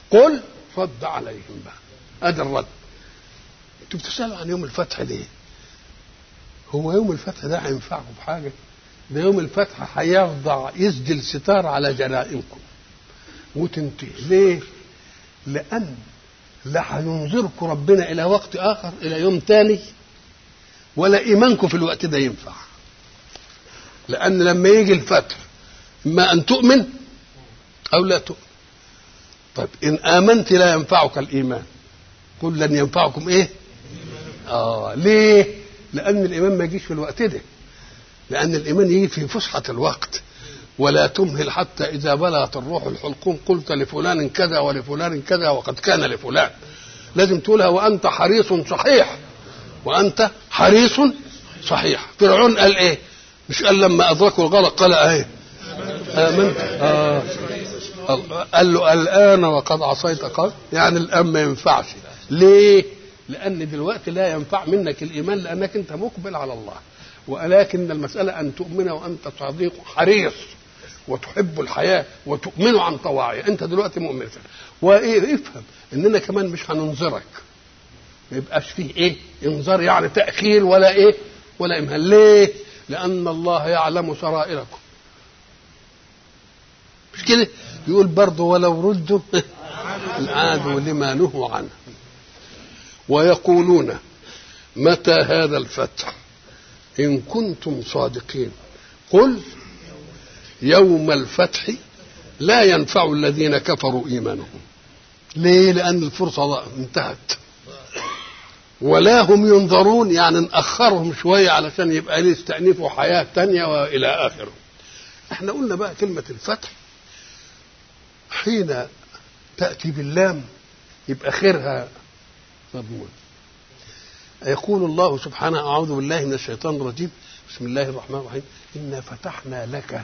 قل رد عليهم بقى ادي الرد انتوا بتسالوا عن يوم الفتح ليه هو يوم الفتح ده هينفعكم بحاجه ده يوم الفتح هيخضع يسدل ستار على جرائمكم وتنتهي ليه لان لا هينظركم ربنا الى وقت اخر الى يوم تاني ولا ايمانكم في الوقت ده ينفع لان لما يجي الفتح اما ان تؤمن او لا تؤمن طيب ان امنت لا ينفعك الايمان قل لن ينفعكم ايه اه ليه لان الايمان ما يجيش في الوقت ده لان الايمان يجي في فسحه الوقت ولا تمهل حتى اذا بلغت الروح الحلقوم قلت لفلان كذا ولفلان كذا وقد كان لفلان لازم تقولها وانت حريص صحيح وانت حريص صحيح فرعون قال ايه مش قال لما ادركوا الغلط قال ايه امنت آه. قال له الان وقد عصيت قال يعني الان ما ينفعش ليه لان دلوقتي لا ينفع منك الايمان لانك انت مقبل على الله ولكن المساله ان تؤمن وانت صديق حريص وتحب الحياه وتؤمن عن طواعي انت دلوقتي مؤمن وايه افهم اننا كمان مش هننظرك ما يبقاش فيه ايه انذار يعني تاخير ولا ايه ولا امهال ليه لان الله يعلم سرائركم مش كده يقول برضه ولو ردوا عادوا لما نهوا عنه ويقولون متى هذا الفتح ان كنتم صادقين قل يوم الفتح لا ينفع الذين كفروا ايمانهم ليه لان الفرصه انتهت ولا هم ينظرون يعني نأخرهم شوية علشان يبقى ليه يستأنفوا حياة تانية وإلى آخره احنا قلنا بقى كلمة الفتح حين تأتي باللام يبقى خيرها مضمون يقول الله سبحانه أعوذ بالله من الشيطان الرجيم بسم الله الرحمن الرحيم إنا فتحنا لك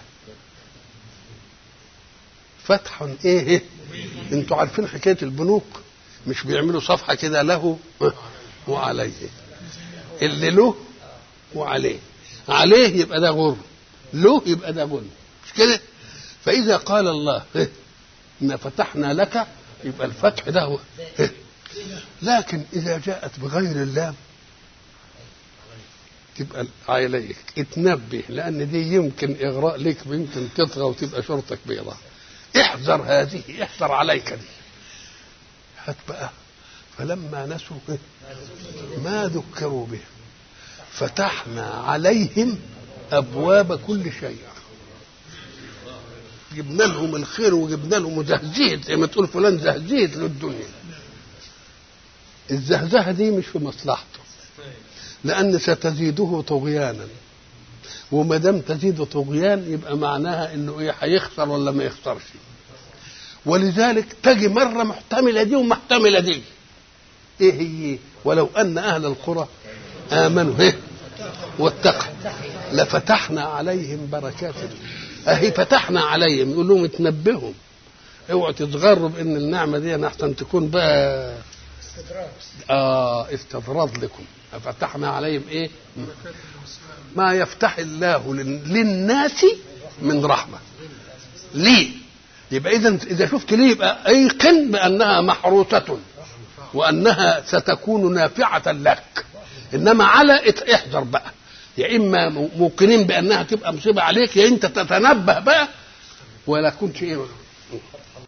فتح ايه انتوا عارفين حكايه البنوك مش بيعملوا صفحه كده له وعليه اللي له وعليه عليه يبقى ده غر له يبقى ده غل مش كده فاذا قال الله ان فتحنا لك يبقى الفتح ده هو لكن اذا جاءت بغير اللام تبقى عليك اتنبه لان دي يمكن اغراء لك يمكن تطغى وتبقى شرطك بيضاء احذر هذه احذر عليك دي هات بقى فلما نسوا ما ذكروا به فتحنا عليهم ابواب كل شيء جبنا لهم الخير وجبنا لهم زهزيت زي ما تقول فلان زهزيت للدنيا الزهزهه دي مش في مصلحته لان ستزيده طغيانا وما دام تزيد طغيان يبقى معناها انه ايه هيخسر ولا ما يخسرش ولذلك تجي مره محتمله دي ومحتمله دي ايه هي ولو ان اهل القرى امنوا ايه واتقوا لفتحنا عليهم بركات اهي فتحنا عليهم يقول لهم اتنبهوا اوعوا تتغروا بان النعمه دي احسن تكون بقى اه استطراد لكم فتحنا عليهم ايه ما يفتح الله للناس من رحمه ليه يبقى اذا اذا شفت ليه يبقى ايقن بانها محروسه وانها ستكون نافعه لك انما على احذر بقى يا اما موقنين بانها تبقى مصيبه عليك يا انت تتنبه بقى ولا كنت ايه